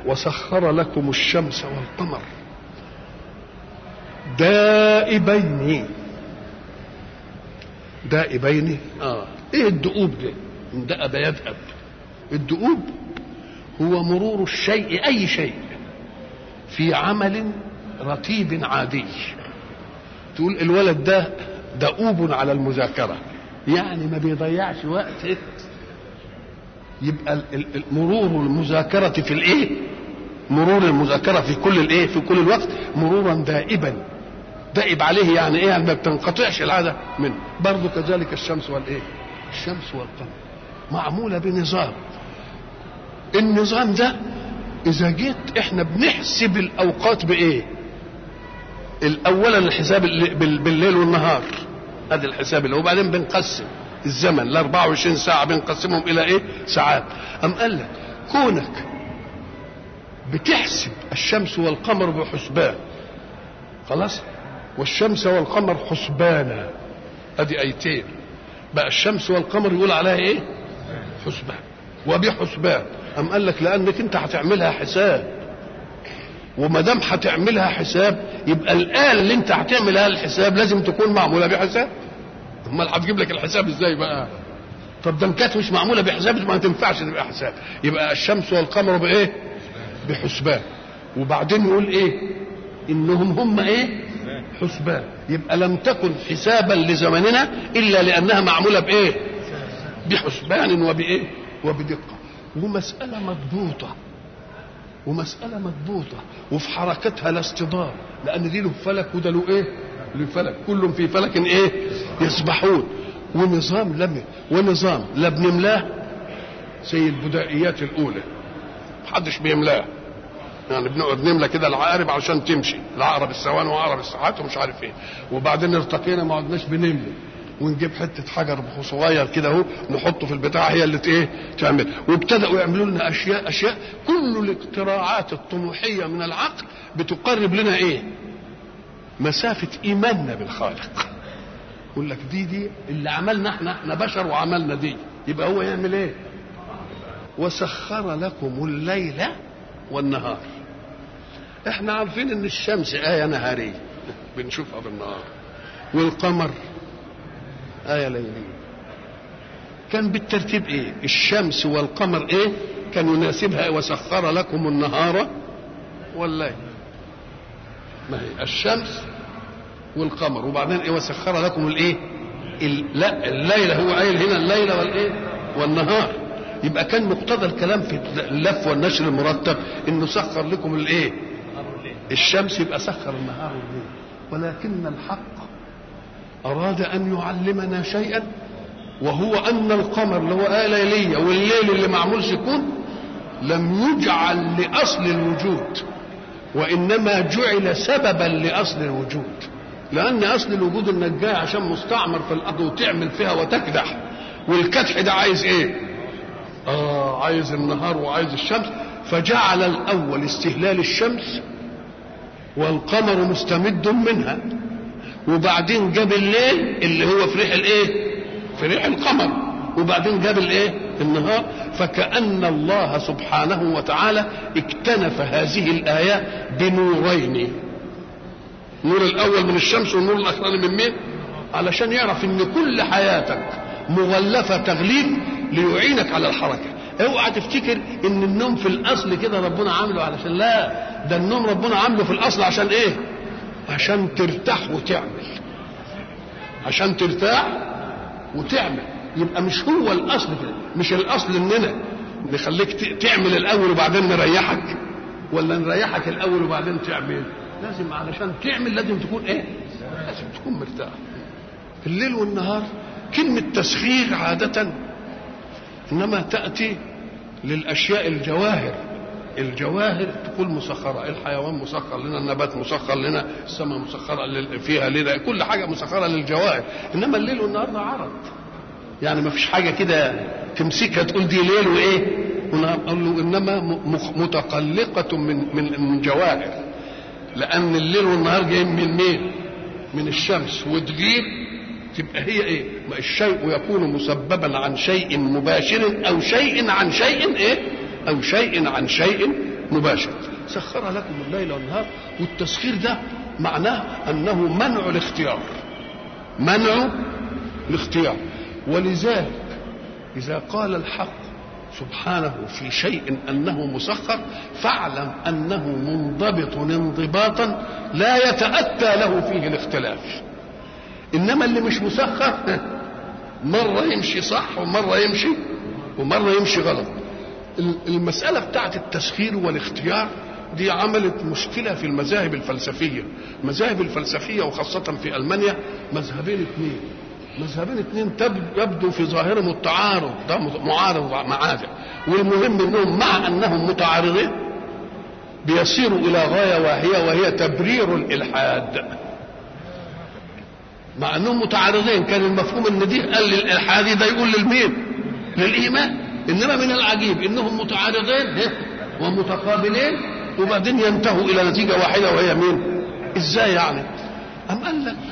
وسخر لكم الشمس والقمر دائبين دائبين اه ايه الدؤوب ده من دأب يدأب الدؤوب هو مرور الشيء اي شيء في عمل رتيب عادي تقول الولد ده دؤوب على المذاكرة يعني ما بيضيعش وقت يبقى مرور المذاكرة في الايه مرور المذاكرة في كل الايه في كل الوقت مرورا دائبا دائب عليه يعني ايه يعني ما بتنقطعش العادة منه برضه كذلك الشمس والايه الشمس والقمر معمولة بنظام النظام ده اذا جيت احنا بنحسب الاوقات بايه اولا الحساب بالليل والنهار ادي الحساب اللي وبعدين بنقسم الزمن ال 24 ساعه بنقسمهم الى ايه ساعات ام قال لك كونك بتحسب الشمس والقمر بحسبان خلاص والشمس والقمر حسبانا ادي ايتين بقى الشمس والقمر يقول عليها ايه حسبان وبحسبان ام قال لك لانك انت هتعملها حساب وما دام هتعملها حساب يبقى الآلة اللي انت هتعملها الحساب لازم تكون معمولة بحساب امال هتجيب لك الحساب ازاي بقى طب ده كانت مش معمولة بحساب ما تنفعش تبقى حساب يبقى الشمس والقمر بايه بحسبان وبعدين يقول ايه انهم هم ايه حسبان يبقى لم تكن حسابا لزمننا الا لانها معموله بايه بحسبان وبايه وبدقه ومساله مضبوطه ومسألة مضبوطة وفي حركتها لا اصطدام لأن دي له فلك وده له إيه؟ له فلك كل في فلك إيه؟ يسبحون ونظام لم ونظام لا بنملاه زي البدائيات الأولى محدش بيملاه يعني بنقعد نملى كده العقارب عشان تمشي العقرب السوان وعقرب الساعات ومش عارف ايه وبعدين ارتقينا ما عدناش بنملي ونجيب حته حجر صغير كده اهو نحطه في البتاع هي اللي ايه تعمل وابتدأوا يعملوا لنا اشياء اشياء كل الاختراعات الطموحيه من العقل بتقرب لنا ايه مسافه ايماننا بالخالق يقول لك دي دي اللي عملنا احنا احنا بشر وعملنا دي يبقى هو يعمل ايه وسخر لكم الليل والنهار احنا عارفين ان الشمس ايه نهاريه بنشوفها بالنهار والقمر آية ليلية كان بالترتيب إيه الشمس والقمر إيه كان يناسبها وسخر لكم النهار والليل ما هي الشمس والقمر وبعدين إيه وسخر لكم الإيه لا الليل هو قايل هنا الليل والإيه والنهار يبقى كان مقتضى الكلام في اللف والنشر المرتب انه سخر لكم الايه الشمس يبقى سخر النهار والليل ولكن الحق أراد أن يعلمنا شيئا وهو أن القمر اللي هو آية ليلية والليل اللي معمول سكون لم يجعل لأصل الوجود وإنما جعل سببا لأصل الوجود لأن أصل الوجود إنك جاي عشان مستعمر في الأرض وتعمل فيها وتكدح والكدح ده عايز إيه؟ آه عايز النهار وعايز الشمس فجعل الأول استهلال الشمس والقمر مستمد منها وبعدين جاب الليل اللي هو في ريح الايه في ريح القمر وبعدين جاب الايه النهار فكأن الله سبحانه وتعالى اكتنف هذه الآيات بنورين النور الأول من الشمس والنور الأخراني من مين علشان يعرف ان كل حياتك مغلفة تغليف ليعينك على الحركة اوعى تفتكر ان النوم في الاصل كده ربنا عامله علشان لا ده النوم ربنا عامله في الاصل عشان ايه عشان ترتاح وتعمل عشان ترتاح وتعمل يبقى مش هو الاصل كده مش الاصل اننا نخليك تعمل الاول وبعدين نريحك ولا نريحك الاول وبعدين تعمل لازم علشان تعمل لازم تكون ايه لازم تكون مرتاح الليل والنهار كلمة تسخير عادة إنما تأتي للأشياء الجواهر الجواهر تقول مسخرة الحيوان مسخر لنا النبات مسخر لنا السماء مسخرة فيها لنا كل حاجة مسخرة للجواهر إنما الليل والنهار ده عرض يعني ما فيش حاجة كده تمسكها تقول دي ليل وإيه ونهار قال له إنما متقلقة من من من جواهر لأن الليل والنهار جايين من مين؟ من الشمس وتغيب تبقى هي ايه؟ الشيء يكون مسببا عن شيء مباشر او شيء عن شيء ايه؟ او شيء عن شيء مباشر سخر لكم الليل والنهار والتسخير ده معناه انه منع الاختيار منع الاختيار ولذلك اذا قال الحق سبحانه في شيء انه مسخر فاعلم انه منضبط انضباطا لا يتاتى له فيه الاختلاف انما اللي مش مسخر مره يمشي صح ومره يمشي ومره يمشي غلط المساله بتاعت التسخير والاختيار دي عملت مشكله في المذاهب الفلسفيه المذاهب الفلسفيه وخاصه في المانيا مذهبين اثنين مذهبين اثنين يبدو في ظاهرهم التعارض ده معارض مع ده والمهم انهم مع انهم متعارضين بيصيروا الى غايه واهيه وهي تبرير الالحاد مع انهم متعارضين كان المفهوم ان دي قال للالحاد ده يقول للمين للايمان انما من العجيب انهم متعارضين ومتقابلين وبعدين ينتهوا الى نتيجه واحده وهي مين ازاي يعني ام قال لك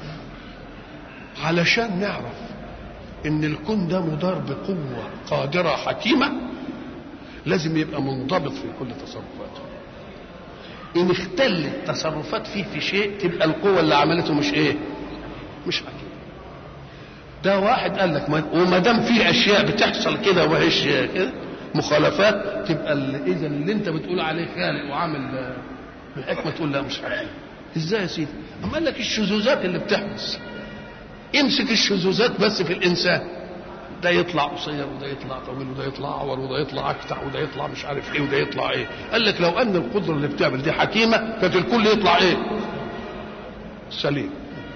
علشان نعرف ان الكون ده مدار بقوه قادره حكيمه لازم يبقى منضبط في كل تصرفاته ان اختلت تصرفات فيه في شيء تبقى القوه اللي عملته مش ايه مش حكيم ده واحد قال لك وما دام في اشياء بتحصل كده وهيش كده مخالفات تبقى اذا اللي انت بتقول عليه خالق وعامل بالحكمه تقول لا مش حكيم ازاي يا سيدي؟ اما قال لك الشذوذات اللي بتحدث امسك الشذوذات بس في الانسان ده يطلع قصير وده يطلع طويل وده يطلع اعور وده يطلع اكتع وده يطلع مش عارف ايه وده يطلع ايه قال لك لو ان القدره اللي بتعمل دي حكيمه كانت الكل يطلع ايه سليم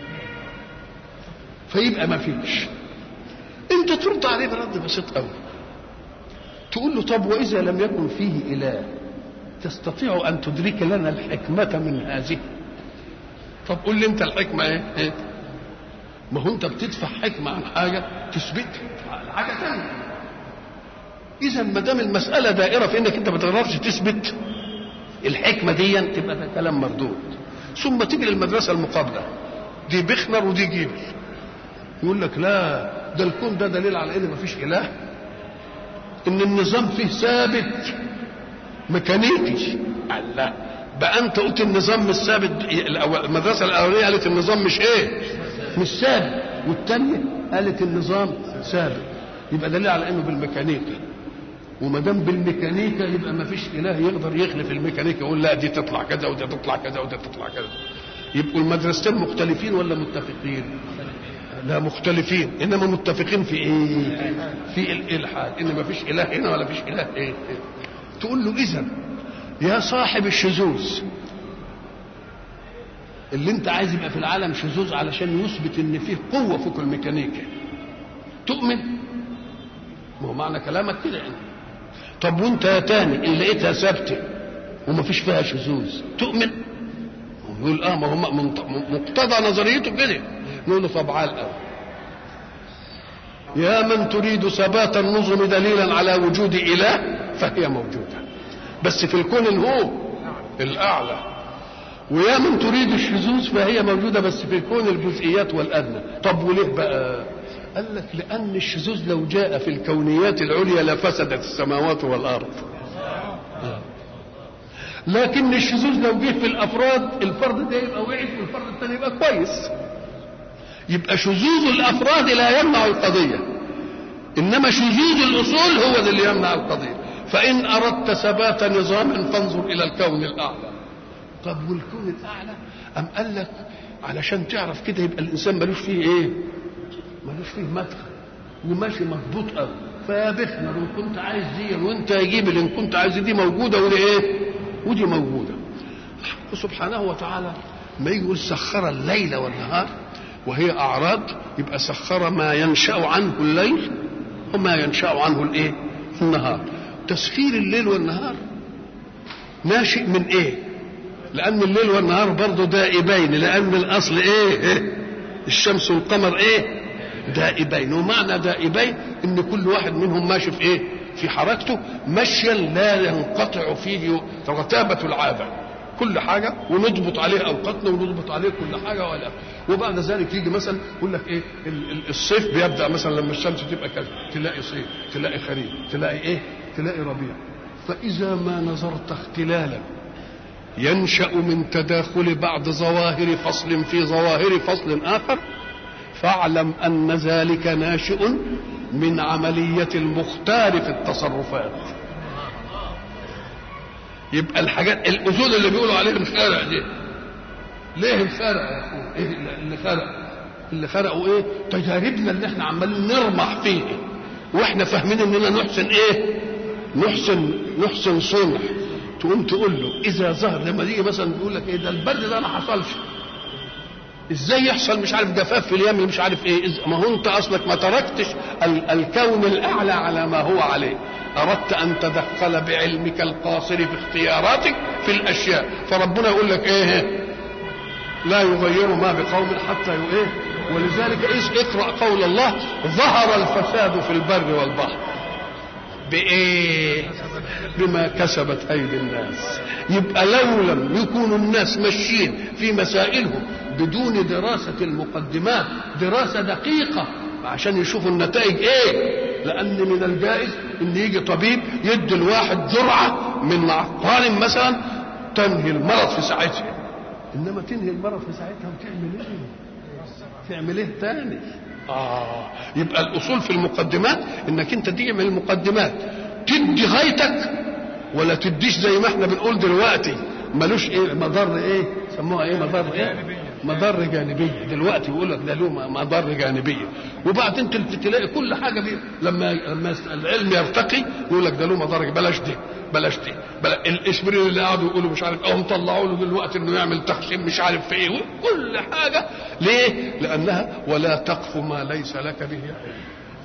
فيبقى ما فيش انت ترد عليه برد بسيط قوي تقول له طب واذا لم يكن فيه اله تستطيع ان تدرك لنا الحكمه من هذه طب قول لي انت الحكمه ايه, إيه؟ ما هو انت بتدفع حكمه عن حاجه تثبتها على حاجه ثانيه اذا ما دام المساله دائره في انك انت ما تقدرش تثبت الحكمه دي تبقى ده كلام مردود ثم تيجي للمدرسه المقابله دي بخنر ودي جيبل يقول لك لا ده الكون ده دليل على ان ما فيش اله ان النظام فيه ثابت ميكانيكي الله بقى انت قلت النظام مش ثابت المدرسه الاولانيه قالت النظام مش ايه مش ثابت والثانيه قالت النظام ثابت يبقى دليل على انه بالميكانيكا وما دام بالميكانيكا يبقى ما فيش اله يقدر يخلف الميكانيكا يقول لا دي تطلع كذا ودي تطلع كذا ودي تطلع كذا يبقوا المدرستين مختلفين ولا متفقين؟ لا مختلفين انما متفقين في ايه؟ في الالحاد ان ما فيش اله هنا ولا فيش اله ايه؟ تقول له اذا يا صاحب الشذوذ اللي انت عايز يبقى في العالم شذوذ علشان يثبت ان فيه قوه فوق الميكانيكا تؤمن ما هو معنى كلامك كده يعني. طب وانت يا تاني اللي لقيتها ثابته وما فيش فيها شذوذ تؤمن يقول اه ما هو مقتضى نظريته كده نقول له طب عال قوي يا من تريد ثبات النظم دليلا على وجود اله فهي موجوده بس في الكون هو الاعلى ويا من تريد الشذوذ فهي موجوده بس في الكون الجزئيات والادنى طب وليه بقى قال لك لان الشذوذ لو جاء في الكونيات العليا لفسدت السماوات والارض لكن الشذوذ لو جه في الافراد الفرد ده يبقى وحش والفرد الثاني يبقى كويس يبقى شذوذ الافراد لا يمنع القضيه انما شذوذ الاصول هو اللي يمنع القضيه فان اردت ثبات نظام فانظر الى الكون الاعلى طب والكون الاعلى ام قال لك علشان تعرف كده يبقى الانسان ملوش فيه ايه ملوش فيه مدخل وماشي مضبوط قوي فيا بخنا ان كنت عايز دي وانت يجيب اللي ان كنت عايز دي موجوده ودي ايه ودي موجوده سبحانه وتعالى ما يقول سخر الليل والنهار وهي اعراض يبقى سخر ما ينشا عنه الليل وما ينشا عنه الايه النهار تسخير الليل والنهار ناشئ من ايه لان الليل والنهار برضه دائبين لان الاصل ايه, إيه؟ الشمس والقمر ايه دائبين ومعنى دائبين ان كل واحد منهم ماشي في ايه في حركته مشيا لا ينقطع فيه رتابة العادة كل حاجة ونضبط عليه أوقاتنا ونضبط عليه كل حاجة ولا وبعد ذلك يجي مثلا يقول لك إيه الصيف بيبدأ مثلا لما الشمس تبقى كذا تلاقي صيف تلاقي خريف تلاقي إيه تلاقي ربيع فإذا ما نظرت اختلالا ينشأ من تداخل بعض ظواهر فصل في ظواهر فصل آخر فاعلم أن ذلك ناشئ من عملية المختار في التصرفات يبقى الحاجات الأصول اللي بيقولوا عليه الخارع دي ليه الخارع يا أخوه إيه اللي خرق اللي خرقوا إيه تجاربنا اللي احنا عمالين نرمح فيه واحنا فاهمين اننا نحسن ايه نحسن نحسن صنع تقوم تقول له اذا ظهر لما يجي مثلا يقول لك ايه ده البرد ده ما حصلش ازاي يحصل مش عارف جفاف في اليمن مش عارف ايه إز... ما هو انت اصلك ما تركتش ال... الكون الاعلى على ما هو عليه اردت ان تدخل بعلمك القاصر في اختياراتك في الاشياء فربنا يقول لك ايه لا يغير ما بقوم حتى ايه ولذلك إيه اقرا قول الله ظهر الفساد في البر والبحر بايه بما كسبت ايدي الناس يبقى لو لم يكونوا الناس ماشيين في مسائلهم بدون دراسة المقدمات دراسة دقيقة عشان يشوفوا النتائج ايه لان من الجائز ان يجي طبيب يدي الواحد جرعة من عقار مثلا تنهي المرض في ساعتها انما تنهي المرض في ساعتها وتعمل ايه تعمل ايه تاني اه يبقى الاصول في المقدمات انك انت تعمل المقدمات تدي غايتك ولا تديش زي ما احنا بنقول دلوقتي ملوش ايه مضر ايه سموها ايه مضر ايه مضر جانبيه دلوقتي يقول لك ده له مضر جانبيه وبعدين تلاقي كل حاجه بي لما لما العلم يرتقي يقول لك ده له مضر بلاش دي بلاش دي بلا الاسبرين اللي قعدوا يقولوا مش عارف اهم طلعوا له دلوقتي انه يعمل تخشيم مش عارف في ايه كل حاجه ليه؟ لانها ولا تقف ما ليس لك به علم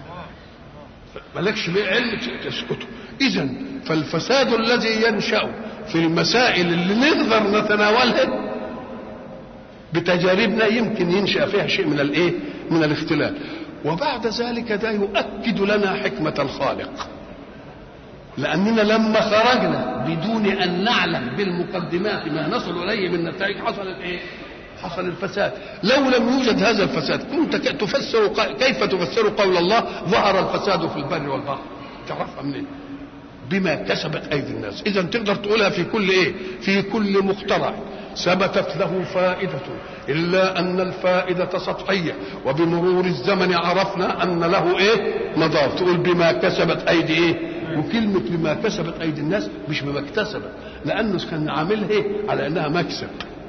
مالكش بيه علم تسكته اذا فالفساد الذي ينشا في المسائل اللي نقدر نتناولها بتجاربنا يمكن ينشا فيها شيء من الايه من الاختلاف وبعد ذلك ده يؤكد لنا حكمه الخالق لاننا لما خرجنا بدون ان نعلم بالمقدمات ما نصل اليه من نتائج حصلت ايه حصل الفساد لو لم يوجد هذا الفساد كنت تفسر كيف تفسر قول الله ظهر الفساد في البر والبحر تعرفها منين بما كسبت ايدي الناس اذا تقدر تقولها في كل ايه في كل مخترع ثبتت له فائدة إلا أن الفائدة سطحية وبمرور الزمن عرفنا أن له إيه مضار تقول بما كسبت أيدي إيه وكلمة بما كسبت أيدي الناس مش بما اكتسبت لأنه كان عاملها إيه على أنها مكسب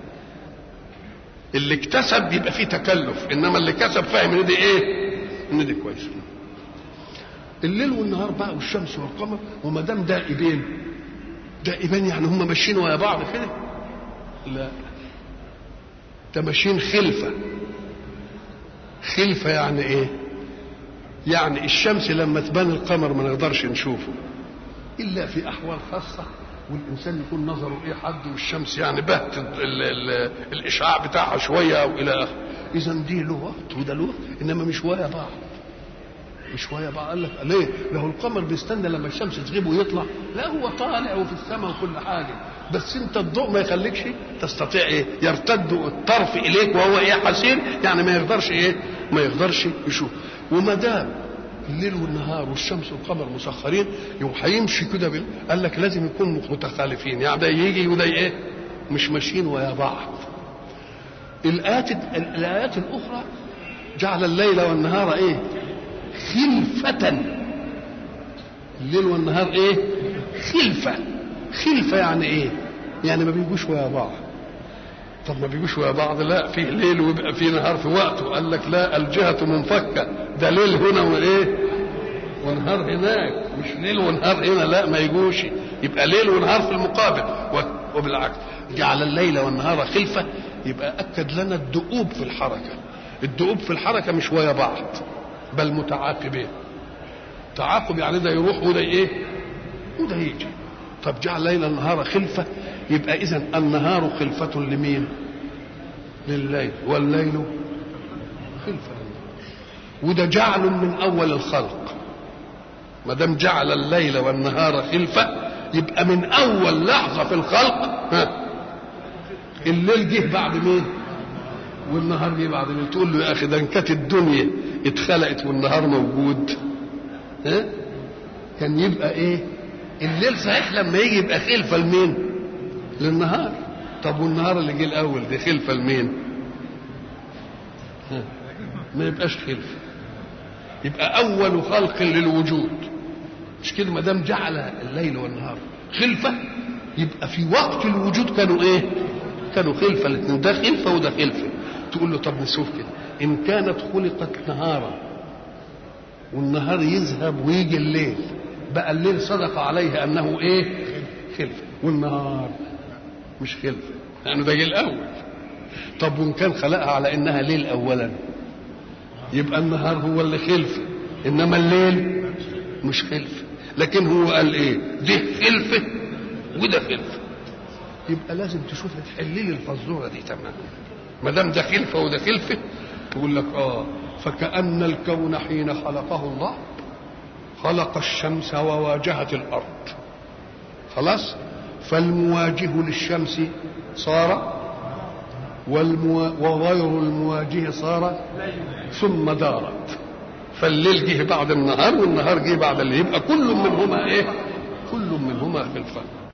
اللي اكتسب يبقى فيه تكلف انما اللي كسب فاهم ان دي ايه ان دي كويس الليل والنهار بقى والشمس والقمر وما دام دائبين دائبين يعني هم ماشيين ويا بعض كده لا ده ماشيين خلفه خلفه يعني ايه يعني الشمس لما تبان القمر ما نقدرش نشوفه الا في احوال خاصه والانسان يكون نظره ايه حد والشمس يعني بهت ال ال الاشعاع بتاعها شويه او الى اخره اذا دي له وقت وده له وقت انما مش ويا بعض مش ويا بعض قال لك ليه؟ له القمر بيستنى لما الشمس تغيب ويطلع لا هو طالع وفي السماء وكل حاجه بس انت الضوء ما يخليكش تستطيع ايه؟ يرتد الطرف اليك وهو ايه حسير يعني ما يقدرش ايه؟ ما يقدرش يشوف وما دام الليل والنهار والشمس والقمر مسخرين يبقى هيمشي كده بال... قال لك لازم يكون متخالفين يعني ده يجي وده ايه مش ماشيين ويا بعض الآيات الآيات الأخرى جعل الليل والنهار ايه خلفة الليل والنهار ايه خلفة خلفة يعني ايه يعني ما بيجوش ويا بعض طب ما بيجوش ويا بعض لا في ليل ويبقى في نهار في وقته قال لك لا الجهة منفكة ده ليل هنا وايه ونهار هناك مش ليل ونهار هنا لا ما يجوش يبقى ليل ونهار في المقابل وبالعكس جعل الليل والنهار خلفة يبقى أكد لنا الدؤوب في الحركة الدؤوب في الحركة مش ويا بعض بل متعاقبين تعاقب يعني ده يروح وده ايه وده يجي طب جعل الليل النهار خلفة يبقى إذا النهار خلفة لمين لليل والليل خلفة للنهار وده جعل من أول الخلق ما دام جعل الليل والنهار خلفة يبقى من أول لحظة في الخلق ها الليل جه بعد مين والنهار جه بعد مين تقول له يا أخي ده إن كانت الدنيا اتخلقت والنهار موجود ها كان يبقى إيه الليل صحيح لما يجي يبقى خلفه لمين للنهار طب والنهار اللي جه الاول ده خلفه لمين ها، ما يبقاش خلفه يبقى اول خلق للوجود مش كده ما دام جعل الليل والنهار خلفه يبقى في وقت الوجود كانوا ايه كانوا خلفه الاثنين ده خلفه وده خلفه تقول له طب نشوف كده ان كانت خلقت نهارا والنهار يذهب ويجي الليل بقى الليل صدق عليه انه ايه خلفه والنهار مش خلفه لانه ده جه الاول طب وان كان خلقها على انها ليل اولا يبقى النهار هو اللي خلفه انما الليل مش خلفه لكن هو قال ايه ده خلفه وده خلفه يبقى لازم تشوف تحل لي الفزوره دي تمام ما دام ده خلفه وده خلفه يقول لك اه فكأن الكون حين خلقه الله خلق الشمس وواجهت الأرض خلاص فالمواجه للشمس صار والمو... وغير المواجه صار ثم دارت فالليل جه بعد النهار والنهار جه بعد الليل يبقى كل منهما ايه كل منهما خلفه